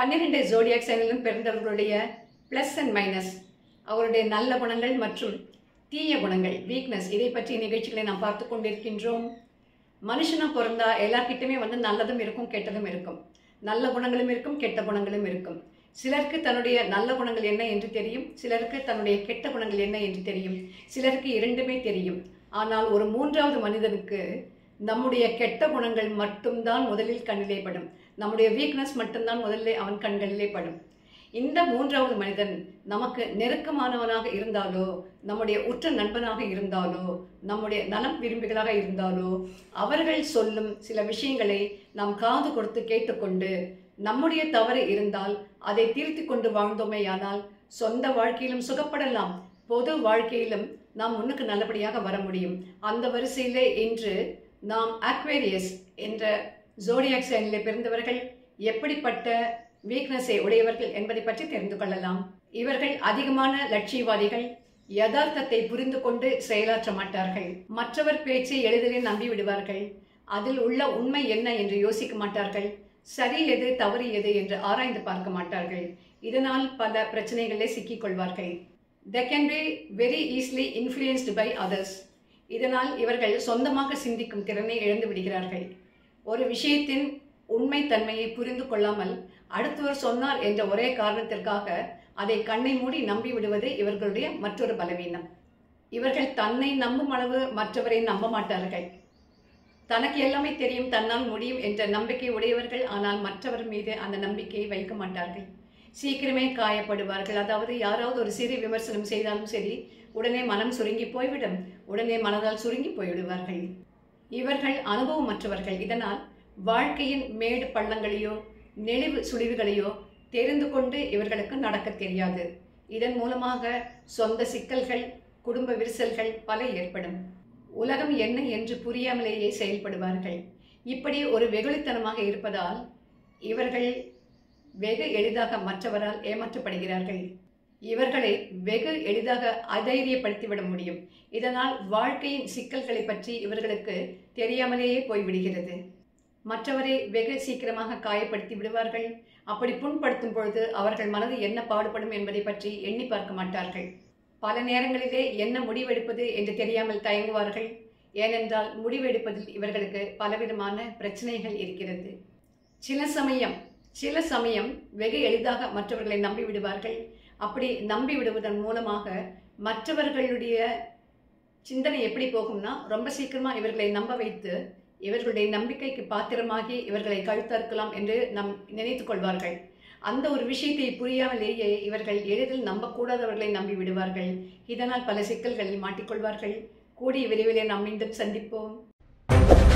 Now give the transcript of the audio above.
பன்னிரெண்டு ஜோடியாக் சைனிலும் பிறந்தவர்களுடைய ப்ளஸ் அண்ட் மைனஸ் அவருடைய நல்ல குணங்கள் மற்றும் தீய குணங்கள் வீக்னஸ் இதை பற்றிய நிகழ்ச்சிகளை நாம் பார்த்து கொண்டிருக்கின்றோம் மனுஷனா பிறந்தா எல்லார்கிட்டயுமே வந்து நல்லதும் இருக்கும் கெட்டதும் இருக்கும் நல்ல குணங்களும் இருக்கும் கெட்ட குணங்களும் இருக்கும் சிலருக்கு தன்னுடைய நல்ல குணங்கள் என்ன என்று தெரியும் சிலருக்கு தன்னுடைய கெட்ட குணங்கள் என்ன என்று தெரியும் சிலருக்கு இரண்டுமே தெரியும் ஆனால் ஒரு மூன்றாவது மனிதனுக்கு நம்முடைய கெட்ட குணங்கள் மட்டும்தான் முதலில் கண்ணிலே படும் நம்முடைய வீக்னஸ் மட்டும்தான் முதலில் அவன் கண்களிலே படும் இந்த மூன்றாவது மனிதன் நமக்கு நெருக்கமானவனாக இருந்தாலோ நம்முடைய உற்ற நண்பனாக இருந்தாலோ நம்முடைய நலம் விரும்பிகளாக இருந்தாலோ அவர்கள் சொல்லும் சில விஷயங்களை நாம் காது கொடுத்து கேட்டுக்கொண்டு நம்முடைய தவறு இருந்தால் அதை திருத்தி கொண்டு வாழ்ந்தோமேயானால் சொந்த வாழ்க்கையிலும் சுகப்படலாம் பொது வாழ்க்கையிலும் நாம் முன்னுக்கு நல்லபடியாக வர முடியும் அந்த வரிசையிலே இன்று நாம் அக்வேரியஸ் என்ற ஜோடியாக் சைனிலே பிறந்தவர்கள் எப்படிப்பட்ட வீக்னஸை உடையவர்கள் என்பதை பற்றி தெரிந்து கொள்ளலாம் இவர்கள் அதிகமான லட்சியவாதிகள் யதார்த்தத்தை புரிந்து கொண்டு செயலாற்ற மாட்டார்கள் மற்றவர் பேச்சை எளிதில் நம்பி விடுவார்கள் அதில் உள்ள உண்மை என்ன என்று யோசிக்க மாட்டார்கள் சரி எது தவறு எது என்று ஆராய்ந்து பார்க்க மாட்டார்கள் இதனால் பல பிரச்சனைகளே சிக்கிக் கொள்வார்கள் they can be very easily influenced by others இதனால் இவர்கள் சொந்தமாக சிந்திக்கும் திறனை இழந்து விடுகிறார்கள் ஒரு விஷயத்தின் உண்மைத்தன்மையை புரிந்து கொள்ளாமல் அடுத்தவர் சொன்னார் என்ற ஒரே காரணத்திற்காக அதை கண்ணை மூடி நம்பி விடுவது இவர்களுடைய மற்றொரு பலவீனம் இவர்கள் தன்னை நம்பும் அளவு மற்றவரை நம்ப மாட்டார்கள் தனக்கு எல்லாமே தெரியும் தன்னால் முடியும் என்ற நம்பிக்கை உடையவர்கள் ஆனால் மற்றவர் மீது அந்த நம்பிக்கையை வைக்க மாட்டார்கள் சீக்கிரமே காயப்படுவார்கள் அதாவது யாராவது ஒரு சிறு விமர்சனம் செய்தாலும் சரி உடனே மனம் சுருங்கி போய்விடும் உடனே மனதால் சுருங்கி போய்விடுவார்கள் இவர்கள் அனுபவமற்றவர்கள் இதனால் வாழ்க்கையின் மேடு பள்ளங்களையோ நெளிவு சுழிவுகளையோ தெரிந்து கொண்டு இவர்களுக்கு நடக்க தெரியாது இதன் மூலமாக சொந்த சிக்கல்கள் குடும்ப விரிசல்கள் பல ஏற்படும் உலகம் என்ன என்று புரியாமலேயே செயல்படுவார்கள் இப்படி ஒரு வெகுளித்தனமாக இருப்பதால் இவர்கள் வெகு எளிதாக மற்றவரால் ஏமாற்றப்படுகிறார்கள் இவர்களை வெகு எளிதாக அதைரியப்படுத்திவிட முடியும் இதனால் வாழ்க்கையின் சிக்கல்களை பற்றி இவர்களுக்கு தெரியாமலேயே போய்விடுகிறது மற்றவரை வெகு சீக்கிரமாக காயப்படுத்தி விடுவார்கள் அப்படி புண்படுத்தும் பொழுது அவர்கள் மனது என்ன பாடுபடும் என்பதை பற்றி எண்ணி பார்க்க மாட்டார்கள் பல நேரங்களிலே என்ன முடிவெடுப்பது என்று தெரியாமல் தயங்குவார்கள் ஏனென்றால் முடிவெடுப்பதில் இவர்களுக்கு பலவிதமான பிரச்சனைகள் இருக்கிறது சில சமயம் சில சமயம் வெகு எளிதாக மற்றவர்களை நம்பி விடுவார்கள் அப்படி நம்பி விடுவதன் மூலமாக மற்றவர்களுடைய சிந்தனை எப்படி போகும்னா ரொம்ப சீக்கிரமா இவர்களை நம்ப வைத்து இவர்களுடைய நம்பிக்கைக்கு பாத்திரமாகி இவர்களை கழுத்தறுக்கலாம் என்று நம் நினைத்து கொள்வார்கள் அந்த ஒரு விஷயத்தை புரியாமலேயே இவர்கள் எளிதில் நம்பக்கூடாதவர்களை நம்பி விடுவார்கள் இதனால் பல சிக்கல்களில் மாட்டிக்கொள்வார்கள் கூடிய விரைவிலே நாம் மீண்டும் சந்திப்போம்